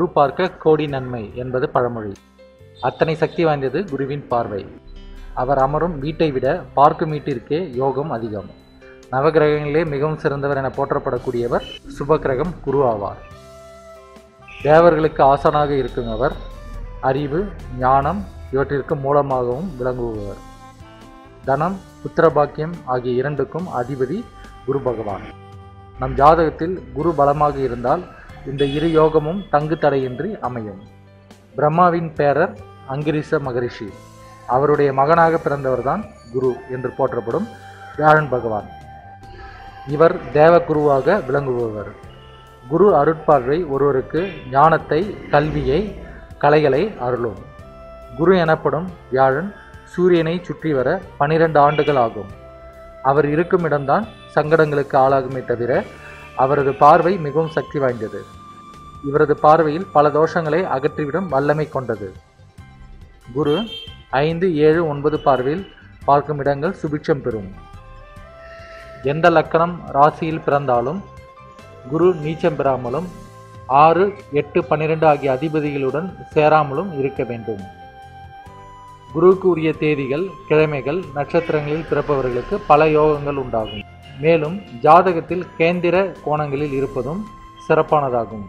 குரு பார்க்க கோடி நன்மை என்பது பழமொழி அத்தனை சக்தி வாய்ந்தது குருவின் பார்வை அவர் அமரும் வீட்டை விட பார்க்கும் வீட்டிற்கே யோகம் அதிகம் நவகிரகங்களிலே மிகவும் சிறந்தவர் என போற்றப்படக்கூடியவர் சுபகிரகம் குரு ஆவார் தேவர்களுக்கு ஆசானாக இருக்கும் அவர் அறிவு ஞானம் இவற்றிற்கு மூலமாகவும் விளங்குபவர் தனம் புத்திரபாக்கியம் ஆகிய இரண்டுக்கும் அதிபதி குரு பகவான் நம் ஜாதகத்தில் குரு பலமாக இருந்தால் இந்த இரு யோகமும் தங்கு தடையின்றி அமையும் பிரம்மாவின் பேரர் அங்கிரிச மகரிஷி அவருடைய மகனாக பிறந்தவர்தான் குரு என்று போற்றப்படும் வியாழன் பகவான் இவர் தேவ குருவாக விளங்குபவர் குரு அருட்பார்வை ஒருவருக்கு ஞானத்தை கல்வியை கலைகளை அருளும் குரு எனப்படும் வியாழன் சூரியனை சுற்றி வர பனிரெண்டு ஆண்டுகள் ஆகும் அவர் இருக்கும் இடம்தான் சங்கடங்களுக்கு ஆளாகுமே தவிர அவரது பார்வை மிகவும் சக்தி வாய்ந்தது இவரது பார்வையில் பல தோஷங்களை அகற்றிவிடும் வல்லமை கொண்டது குரு ஐந்து ஏழு ஒன்பது பார்வையில் பார்க்கும் இடங்கள் சுபிட்சம் பெறும் எந்த லக்கணம் ராசியில் பிறந்தாலும் குரு நீச்சம் பெறாமலும் ஆறு எட்டு பன்னிரெண்டு ஆகிய அதிபதிகளுடன் சேராமலும் இருக்க வேண்டும் குருவுக்கு உரிய தேதிகள் கிழமைகள் நட்சத்திரங்களில் பிறப்பவர்களுக்கு பல யோகங்கள் உண்டாகும் மேலும் ஜாதகத்தில் கேந்திர கோணங்களில் இருப்பதும் சிறப்பானதாகும்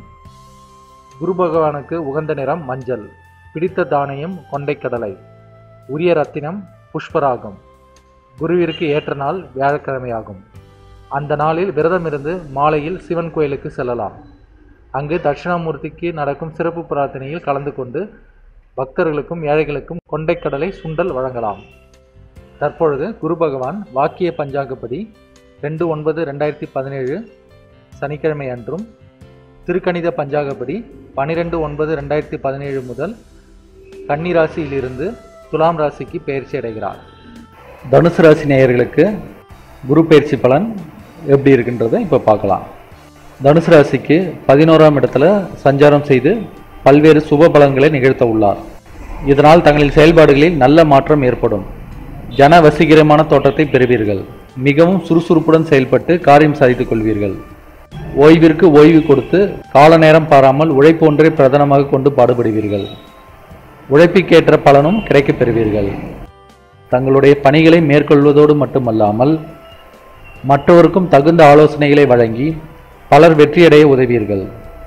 குரு பகவானுக்கு உகந்த நிறம் மஞ்சள் பிடித்த தானியம் கொண்டைக்கடலை உரிய ரத்தினம் புஷ்பராகம் குருவிற்கு ஏற்ற நாள் வியாழக்கிழமையாகும் அந்த நாளில் விரதம் இருந்து மாலையில் சிவன் கோயிலுக்கு செல்லலாம் அங்கு தட்சிணாமூர்த்திக்கு நடக்கும் சிறப்பு பிரார்த்தனையில் கலந்து கொண்டு பக்தர்களுக்கும் ஏழைகளுக்கும் கொண்டைக்கடலை சுண்டல் வழங்கலாம் தற்பொழுது குரு பகவான் வாக்கிய பஞ்சாங்கப்படி ரெண்டு ஒன்பது ரெண்டாயிரத்தி பதினேழு சனிக்கிழமை அன்றும் திருக்கணித பஞ்சாங்கப்படி பன்னிரெண்டு ஒன்பது ரெண்டாயிரத்தி பதினேழு முதல் கன்னி ராசியிலிருந்து துலாம் ராசிக்கு பயிற்சி அடைகிறார் தனுசு ராசி நேயர்களுக்கு குரு பயிற்சி பலன் எப்படி இருக்குன்றதை இப்போ பார்க்கலாம் தனுசு ராசிக்கு பதினோராம் இடத்துல சஞ்சாரம் செய்து பல்வேறு சுப பலன்களை நிகழ்த்த உள்ளார் இதனால் தங்களின் செயல்பாடுகளில் நல்ல மாற்றம் ஏற்படும் ஜன வசீகரமான தோற்றத்தை பெறுவீர்கள் மிகவும் சுறுசுறுப்புடன் செயல்பட்டு காரியம் சாதித்துக் கொள்வீர்கள் ஓய்விற்கு ஓய்வு கொடுத்து கால நேரம் பாராமல் உழைப்பு ஒன்றை பிரதானமாக கொண்டு பாடுபடுவீர்கள் உழைப்புக்கேற்ற பலனும் கிடைக்கப் பெறுவீர்கள் தங்களுடைய பணிகளை மேற்கொள்வதோடு மட்டுமல்லாமல் மற்றவருக்கும் தகுந்த ஆலோசனைகளை வழங்கி பலர் வெற்றியடைய உதவீர்கள்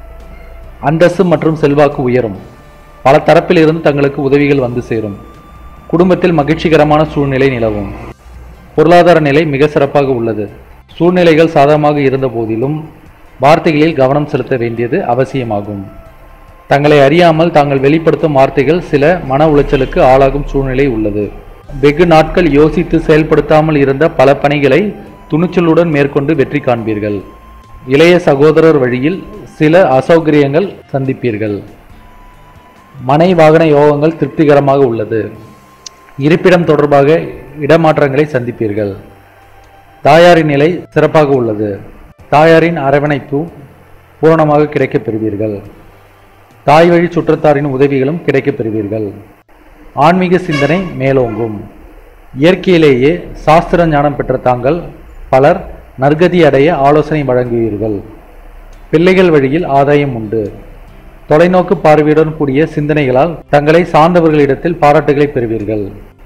அந்தஸ்து மற்றும் செல்வாக்கு உயரும் பல தரப்பில் இருந்து தங்களுக்கு உதவிகள் வந்து சேரும் குடும்பத்தில் மகிழ்ச்சிகரமான சூழ்நிலை நிலவும் பொருளாதார நிலை மிக சிறப்பாக உள்ளது சூழ்நிலைகள் சாதகமாக இருந்த போதிலும் வார்த்தைகளில் கவனம் செலுத்த வேண்டியது அவசியமாகும் தங்களை அறியாமல் தாங்கள் வெளிப்படுத்தும் வார்த்தைகள் சில மன உளைச்சலுக்கு ஆளாகும் சூழ்நிலை உள்ளது வெகு நாட்கள் யோசித்து செயல்படுத்தாமல் இருந்த பல பணிகளை துணிச்சலுடன் மேற்கொண்டு வெற்றி காண்பீர்கள் இளைய சகோதரர் வழியில் சில அசௌகரியங்கள் சந்திப்பீர்கள் மனை வாகன யோகங்கள் திருப்திகரமாக உள்ளது இருப்பிடம் தொடர்பாக இடமாற்றங்களை சந்திப்பீர்கள் தாயாரின் நிலை சிறப்பாக உள்ளது தாயாரின் அரவணைப்பு பூரணமாக கிடைக்கப் பெறுவீர்கள் தாய் வழி சுற்றத்தாரின் உதவிகளும் கிடைக்கப் பெறுவீர்கள் ஆன்மீக சிந்தனை மேலோங்கும் இயற்கையிலேயே சாஸ்திர ஞானம் பெற்ற தாங்கள் பலர் நற்கதி அடைய ஆலோசனை வழங்குவீர்கள் பிள்ளைகள் வழியில் ஆதாயம் உண்டு தொலைநோக்கு பார்வையுடன் கூடிய சிந்தனைகளால் தங்களை சார்ந்தவர்களிடத்தில் பாராட்டுகளை பெறுவீர்கள்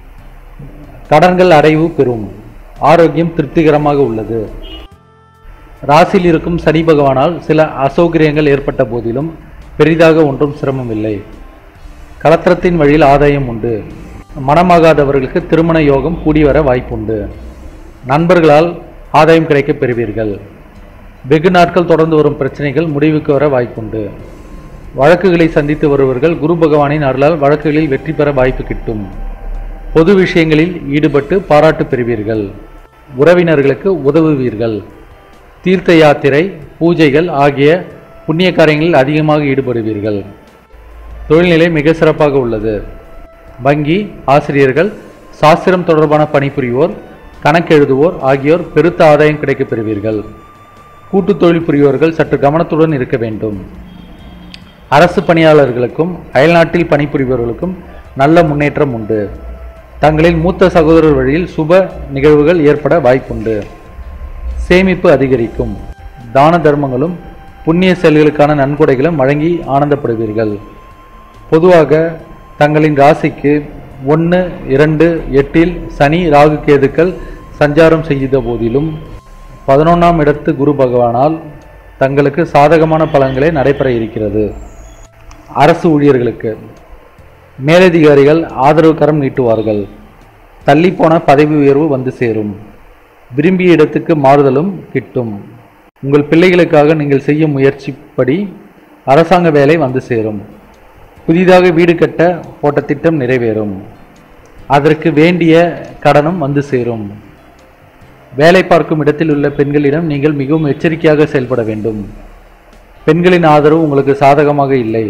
கடன்கள் அடைவு பெறும் ஆரோக்கியம் திருப்திகரமாக உள்ளது ராசியில் இருக்கும் சனி பகவானால் சில அசௌகரியங்கள் ஏற்பட்ட போதிலும் பெரிதாக ஒன்றும் சிரமம் இல்லை கலத்திரத்தின் வழியில் ஆதாயம் உண்டு மனமாகாதவர்களுக்கு திருமண யோகம் கூடி வர வாய்ப்புண்டு நண்பர்களால் ஆதாயம் கிடைக்கப் பெறுவீர்கள் வெகு நாட்கள் தொடர்ந்து வரும் பிரச்சனைகள் முடிவுக்கு வர வாய்ப்புண்டு வழக்குகளை சந்தித்து வருபவர்கள் குரு பகவானின் அருளால் வழக்குகளில் வெற்றி பெற வாய்ப்பு கிட்டும் பொது விஷயங்களில் ஈடுபட்டு பாராட்டு பெறுவீர்கள் உறவினர்களுக்கு உதவுவீர்கள் தீர்த்த யாத்திரை பூஜைகள் ஆகிய புண்ணிய காரியங்களில் அதிகமாக ஈடுபடுவீர்கள் தொழில்நிலை மிக சிறப்பாக உள்ளது வங்கி ஆசிரியர்கள் சாஸ்திரம் தொடர்பான பணிபுரிவோர் கணக்கெழுதுவோர் ஆகியோர் பெருத்த ஆதாயம் கிடைக்கப் பெறுவீர்கள் கூட்டுத் தொழில் புரிவோர்கள் சற்று கவனத்துடன் இருக்க வேண்டும் அரசு பணியாளர்களுக்கும் அயல்நாட்டில் பணிபுரிபவர்களுக்கும் நல்ல முன்னேற்றம் உண்டு தங்களின் மூத்த சகோதரர் வழியில் சுப நிகழ்வுகள் ஏற்பட வாய்ப்புண்டு சேமிப்பு அதிகரிக்கும் தான தர்மங்களும் புண்ணிய செயல்களுக்கான நன்கொடைகளும் வழங்கி ஆனந்தப்படுவீர்கள் பொதுவாக தங்களின் ராசிக்கு ஒன்று இரண்டு எட்டில் சனி ராகு கேதுக்கள் சஞ்சாரம் செய்த போதிலும் பதினொன்றாம் இடத்து குரு பகவானால் தங்களுக்கு சாதகமான பலன்களே நடைபெற இருக்கிறது அரசு ஊழியர்களுக்கு மேலதிகாரிகள் ஆதரவு கரம் நீட்டுவார்கள் தள்ளிப்போன பதவி உயர்வு வந்து சேரும் விரும்பிய இடத்துக்கு மாறுதலும் கிட்டும் உங்கள் பிள்ளைகளுக்காக நீங்கள் செய்யும் முயற்சிப்படி அரசாங்க வேலை வந்து சேரும் புதிதாக வீடு கட்ட போட்ட திட்டம் நிறைவேறும் அதற்கு வேண்டிய கடனும் வந்து சேரும் வேலை பார்க்கும் இடத்தில் உள்ள பெண்களிடம் நீங்கள் மிகவும் எச்சரிக்கையாக செயல்பட வேண்டும் பெண்களின் ஆதரவு உங்களுக்கு சாதகமாக இல்லை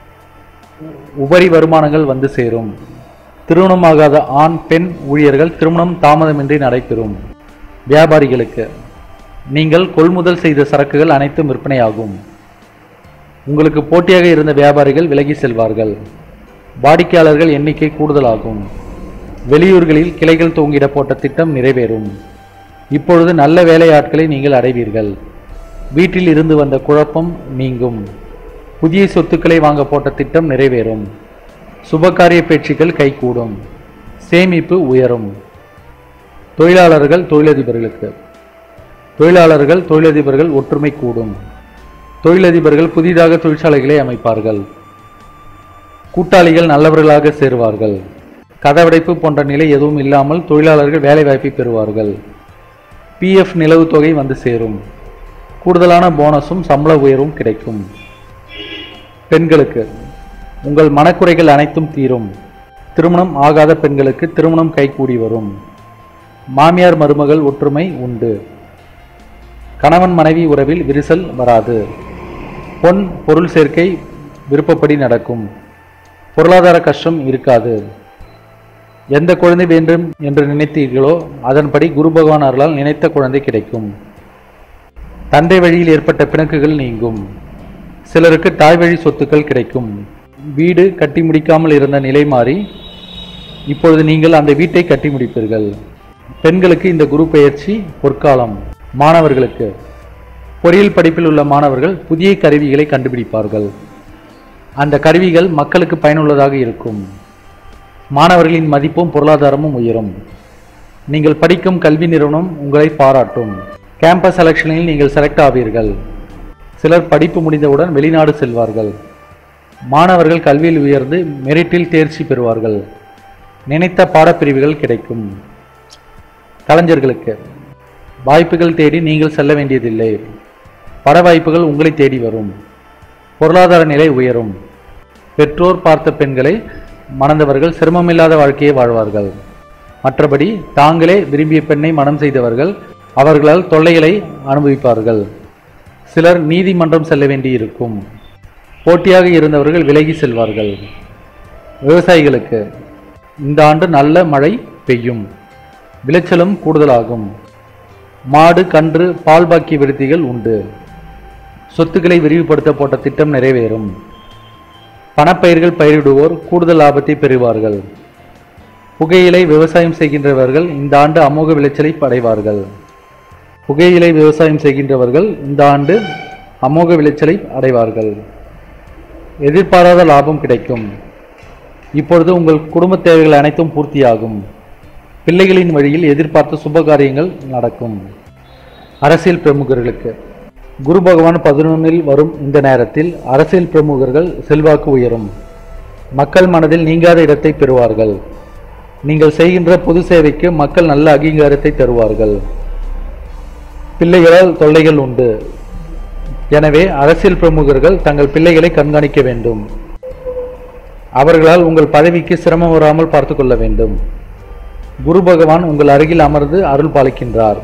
உபரி வருமானங்கள் வந்து சேரும் திருமணமாகாத ஆண் பெண் ஊழியர்கள் திருமணம் தாமதமின்றி நடைபெறும் வியாபாரிகளுக்கு நீங்கள் கொள்முதல் செய்த சரக்குகள் அனைத்தும் விற்பனையாகும் உங்களுக்கு போட்டியாக இருந்த வியாபாரிகள் விலகி செல்வார்கள் வாடிக்கையாளர்கள் எண்ணிக்கை கூடுதலாகும் வெளியூர்களில் கிளைகள் தூங்கிட போட்ட திட்டம் நிறைவேறும் இப்பொழுது நல்ல வேலையாட்களை நீங்கள் அடைவீர்கள் வீட்டில் இருந்து வந்த குழப்பம் நீங்கும் புதிய சொத்துக்களை வாங்க போட்ட திட்டம் நிறைவேறும் சுபகாரிய பேச்சுக்கள் கைகூடும் சேமிப்பு உயரும் தொழிலாளர்கள் தொழிலதிபர்களுக்கு தொழிலாளர்கள் தொழிலதிபர்கள் ஒற்றுமை கூடும் தொழிலதிபர்கள் புதிதாக தொழிற்சாலைகளை அமைப்பார்கள் கூட்டாளிகள் நல்லவர்களாக சேருவார்கள் கதவடைப்பு போன்ற நிலை எதுவும் இல்லாமல் தொழிலாளர்கள் வேலைவாய்ப்பை பெறுவார்கள் பிஎஃப் நிலவு தொகை வந்து சேரும் கூடுதலான போனஸும் சம்பள உயர்வும் கிடைக்கும் பெண்களுக்கு உங்கள் மனக்குறைகள் அனைத்தும் தீரும் திருமணம் ஆகாத பெண்களுக்கு திருமணம் கைகூடி வரும் மாமியார் மருமகள் ஒற்றுமை உண்டு கணவன் மனைவி உறவில் விரிசல் வராது பொன் பொருள் சேர்க்கை விருப்பப்படி நடக்கும் பொருளாதார கஷ்டம் இருக்காது எந்த குழந்தை வேண்டும் என்று நினைத்தீர்களோ அதன்படி குரு பகவான் அருளால் நினைத்த குழந்தை கிடைக்கும் தந்தை வழியில் ஏற்பட்ட பிணக்குகள் நீங்கும் சிலருக்கு தாய் வழி சொத்துக்கள் கிடைக்கும் வீடு கட்டி முடிக்காமல் இருந்த நிலை மாறி இப்பொழுது நீங்கள் அந்த வீட்டை கட்டி முடிப்பீர்கள் பெண்களுக்கு இந்த குரு பெயர்ச்சி பொற்காலம் மாணவர்களுக்கு பொறியியல் படிப்பில் உள்ள மாணவர்கள் புதிய கருவிகளை கண்டுபிடிப்பார்கள் அந்த கருவிகள் மக்களுக்கு பயனுள்ளதாக இருக்கும் மாணவர்களின் மதிப்பும் பொருளாதாரமும் உயரும் நீங்கள் படிக்கும் கல்வி நிறுவனம் உங்களை பாராட்டும் கேம்பஸ் செலெக்ஷனில் நீங்கள் செலக்ட் ஆவீர்கள் சிலர் படிப்பு முடிந்தவுடன் வெளிநாடு செல்வார்கள் மாணவர்கள் கல்வியில் உயர்ந்து மெரிட்டில் தேர்ச்சி பெறுவார்கள் நினைத்த பாடப்பிரிவுகள் கிடைக்கும் கலைஞர்களுக்கு வாய்ப்புகள் தேடி நீங்கள் செல்ல வேண்டியதில்லை பட வாய்ப்புகள் உங்களை தேடி வரும் பொருளாதார நிலை உயரும் பெற்றோர் பார்த்த பெண்களை மணந்தவர்கள் சிரமமில்லாத வாழ்க்கையை வாழ்வார்கள் மற்றபடி தாங்களே விரும்பிய பெண்ணை மனம் செய்தவர்கள் அவர்களால் தொல்லைகளை அனுபவிப்பார்கள் சிலர் நீதிமன்றம் செல்ல வேண்டியிருக்கும் போட்டியாக இருந்தவர்கள் விலகி செல்வார்கள் விவசாயிகளுக்கு இந்த ஆண்டு நல்ல மழை பெய்யும் விளைச்சலும் கூடுதலாகும் மாடு கன்று பால் பாக்கிய விருத்திகள் உண்டு சொத்துக்களை விரிவுபடுத்த போட்ட திட்டம் நிறைவேறும் பணப்பயிர்கள் பயிரிடுவோர் கூடுதல் லாபத்தை பெறுவார்கள் புகையிலை விவசாயம் செய்கின்றவர்கள் இந்த ஆண்டு அமோக விளைச்சலை அடைவார்கள் புகையிலை விவசாயம் செய்கின்றவர்கள் இந்த ஆண்டு அமோக விளைச்சலை அடைவார்கள் எதிர்பாராத லாபம் கிடைக்கும் இப்பொழுது உங்கள் குடும்ப தேவைகள் அனைத்தும் பூர்த்தியாகும் பிள்ளைகளின் வழியில் எதிர்பார்த்த சுப காரியங்கள் நடக்கும் அரசியல் பிரமுகர்களுக்கு குரு பகவான் பதினொன்னில் வரும் இந்த நேரத்தில் அரசியல் பிரமுகர்கள் செல்வாக்கு உயரும் மக்கள் மனதில் நீங்காத இடத்தை பெறுவார்கள் நீங்கள் செய்கின்ற பொது சேவைக்கு மக்கள் நல்ல அங்கீகாரத்தை தருவார்கள் பிள்ளைகளால் தொல்லைகள் உண்டு எனவே அரசியல் பிரமுகர்கள் தங்கள் பிள்ளைகளை கண்காணிக்க வேண்டும் அவர்களால் உங்கள் பதவிக்கு சிரமம் வராமல் பார்த்து கொள்ள வேண்டும் குரு பகவான் உங்கள் அருகில் அமர்ந்து அருள் பாலிக்கின்றார்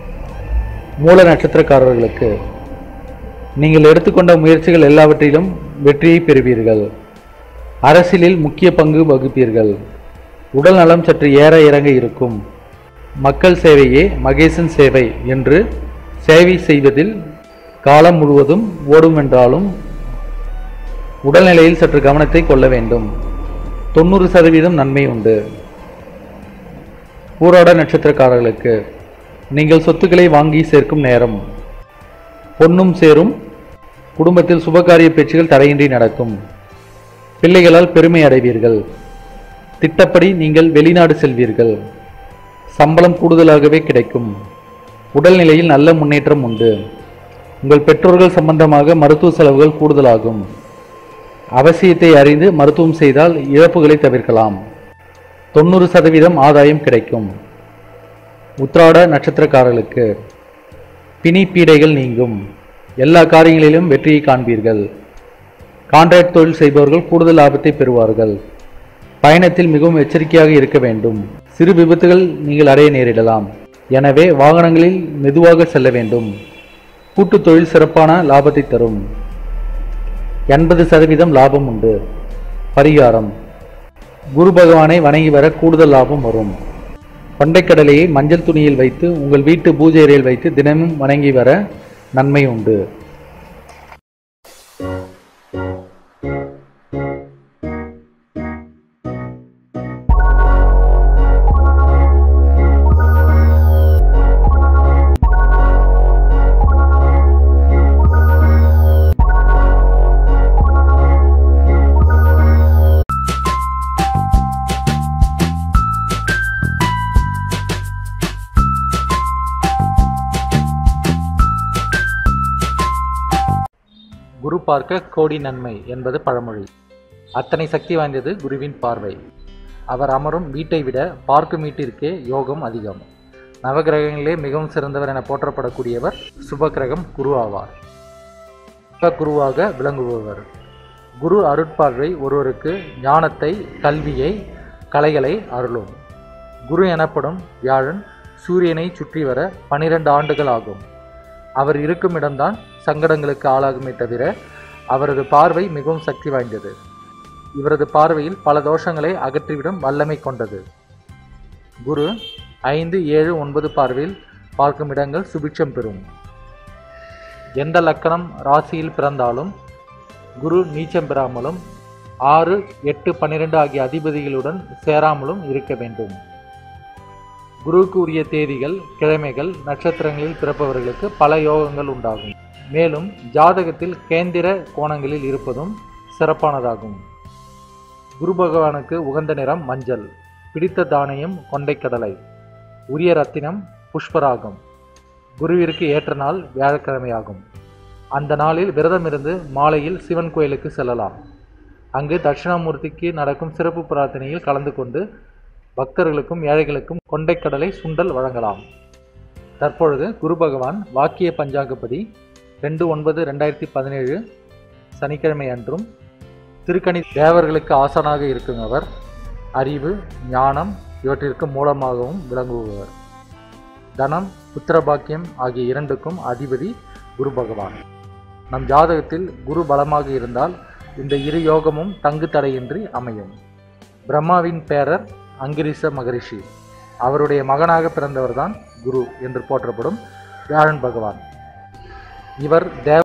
மூல நட்சத்திரக்காரர்களுக்கு நீங்கள் எடுத்துக்கொண்ட முயற்சிகள் எல்லாவற்றிலும் வெற்றியை பெறுவீர்கள் அரசியலில் முக்கிய பங்கு வகுப்பீர்கள் உடல் நலம் சற்று ஏற இறங்க இருக்கும் மக்கள் சேவையே மகேசன் சேவை என்று சேவை செய்வதில் காலம் முழுவதும் ஓடும் என்றாலும் உடல்நிலையில் சற்று கவனத்தை கொள்ள வேண்டும் தொண்ணூறு சதவீதம் நன்மை உண்டு பூராட நட்சத்திரக்காரர்களுக்கு நீங்கள் சொத்துக்களை வாங்கி சேர்க்கும் நேரம் பொன்னும் சேரும் குடும்பத்தில் சுபகாரிய பேச்சுகள் தடையின்றி நடக்கும் பிள்ளைகளால் பெருமை அடைவீர்கள் திட்டப்படி நீங்கள் வெளிநாடு செல்வீர்கள் சம்பளம் கூடுதலாகவே கிடைக்கும் உடல்நிலையில் நல்ல முன்னேற்றம் உண்டு உங்கள் பெற்றோர்கள் சம்பந்தமாக மருத்துவ செலவுகள் கூடுதலாகும் அவசியத்தை அறிந்து மருத்துவம் செய்தால் இழப்புகளை தவிர்க்கலாம் தொண்ணூறு சதவீதம் ஆதாயம் கிடைக்கும் உத்ராட நட்சத்திரக்காரர்களுக்கு பிணி பீடைகள் நீங்கும் எல்லா காரியங்களிலும் வெற்றியை காண்பீர்கள் கான்ட்ராக்ட் தொழில் செய்பவர்கள் கூடுதல் லாபத்தை பெறுவார்கள் பயணத்தில் மிகவும் எச்சரிக்கையாக இருக்க வேண்டும் சிறு விபத்துகள் நீங்கள் அடைய நேரிடலாம் எனவே வாகனங்களில் மெதுவாக செல்ல வேண்டும் கூட்டுத் தொழில் சிறப்பான லாபத்தை தரும் எண்பது சதவீதம் லாபம் உண்டு பரிகாரம் குரு பகவானை வணங்கி வர கூடுதல் லாபம் வரும் கொண்டைக்கடலையை மஞ்சள் துணியில் வைத்து உங்கள் வீட்டு பூஜை அறையில் வைத்து தினமும் வணங்கி வர நன்மை உண்டு குரு பார்க்க கோடி நன்மை என்பது பழமொழி அத்தனை சக்தி வாய்ந்தது குருவின் பார்வை அவர் அமரும் வீட்டை விட பார்க்கும் வீட்டிற்கே யோகம் அதிகம் நவகிரகங்களிலே மிகவும் சிறந்தவர் என போற்றப்படக்கூடியவர் சுபகிரகம் குரு ஆவார் சுப குருவாக விளங்குபவர் குரு அருட்பார்வை ஒருவருக்கு ஞானத்தை கல்வியை கலைகளை அருளும் குரு எனப்படும் வியாழன் சூரியனை சுற்றி வர பனிரெண்டு ஆண்டுகள் ஆகும் அவர் இருக்கும் இடம்தான் சங்கடங்களுக்கு ஆளாகுமே தவிர அவரது பார்வை மிகவும் சக்தி வாய்ந்தது இவரது பார்வையில் பல தோஷங்களை அகற்றிவிடும் வல்லமை கொண்டது குரு ஐந்து ஏழு ஒன்பது பார்வையில் பார்க்கும் இடங்கள் சுபிட்சம் பெறும் எந்த லக்கணம் ராசியில் பிறந்தாலும் குரு நீச்சம் பெறாமலும் ஆறு எட்டு பன்னிரெண்டு ஆகிய அதிபதிகளுடன் சேராமலும் இருக்க வேண்டும் குருவுக்கு உரிய தேதிகள் கிழமைகள் நட்சத்திரங்களில் பிறப்பவர்களுக்கு பல யோகங்கள் உண்டாகும் மேலும் ஜாதகத்தில் கேந்திர கோணங்களில் இருப்பதும் சிறப்பானதாகும் குரு பகவானுக்கு உகந்த நிறம் மஞ்சள் பிடித்த தானியம் கொண்டைக்கடலை உரிய ரத்தினம் புஷ்பராகம் குருவிற்கு ஏற்ற நாள் வியாழக்கிழமையாகும் அந்த நாளில் விரதமிருந்து மாலையில் சிவன் கோயிலுக்கு செல்லலாம் அங்கு தட்சிணாமூர்த்திக்கு நடக்கும் சிறப்பு பிரார்த்தனையில் கலந்து கொண்டு பக்தர்களுக்கும் ஏழைகளுக்கும் கொண்டைக்கடலை சுண்டல் வழங்கலாம் தற்பொழுது குரு பகவான் வாக்கிய பஞ்சாங்கப்படி ரெண்டு ஒன்பது ரெண்டாயிரத்தி பதினேழு சனிக்கிழமை அன்றும் திருக்கணி தேவர்களுக்கு ஆசனாக இருக்கும் அவர் அறிவு ஞானம் இவற்றிற்கு மூலமாகவும் விளங்குபவர் தனம் புத்திரபாக்கியம் ஆகிய இரண்டுக்கும் அதிபதி குரு பகவான் நம் ஜாதகத்தில் குரு பலமாக இருந்தால் இந்த இரு யோகமும் தங்கு தடையின்றி அமையும் பிரம்மாவின் பேரர் அங்கிரிச மகரிஷி அவருடைய மகனாக பிறந்தவர்தான் குரு என்று போற்றப்படும் வியாழன் பகவான் இவர் தேவ